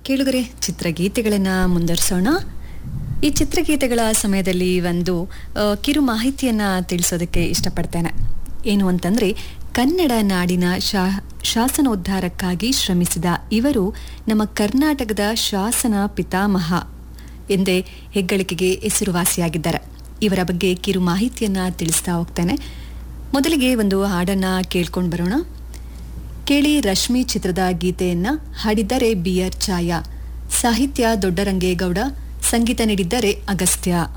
ಕೇಳುಗರೆ ಚಿತ್ರಗೀತೆಗಳನ್ನು ಮುಂದುವರಿಸೋಣ ಈ ಚಿತ್ರಗೀತೆಗಳ ಸಮಯದಲ್ಲಿ ಒಂದು ಆ, ಕಿರು ಮಾಹಿತಿಯನ್ನ ತಿಳಿಸೋದಕ್ಕೆ ಇಷ್ಟಪಡ್ತೇನೆ ಏನು ಅಂತಂದ್ರೆ ಕನ್ನಡ ನಾಡಿನ ಶಾ ಶಾಸನೋದ್ಧಾರಕ್ಕಾಗಿ ಶ್ರಮಿಸಿದ ಇವರು ನಮ್ಮ ಕರ್ನಾಟಕದ ಶಾಸನ ಪಿತಾಮಹ ಎಂದೇ ಹೆಗ್ಗಳಿಕೆಗೆ ಹೆಸರುವಾಸಿಯಾಗಿದ್ದಾರೆ ಇವರ ಬಗ್ಗೆ ಕಿರು ಮಾಹಿತಿಯನ್ನ ತಿಳಿಸ್ತಾ ಹೋಗ್ತೇನೆ ಮೊದಲಿಗೆ ಒಂದು ಹಾಡನ್ನ ಕೇಳ್ಕೊಂಡು ಬರೋಣ ಕೇಳಿ ರಶ್ಮಿ ಚಿತ್ರದ ಗೀತೆಯನ್ನ ಹಾಡಿದ್ದಾರೆ ಬಿ ಆರ್ ಛಾಯಾ ಸಾಹಿತ್ಯ ದೊಡ್ಡರಂಗೇಗೌಡ ಸಂಗೀತ ನೀಡಿದ್ದಾರೆ ಅಗಸ್ತ್ಯ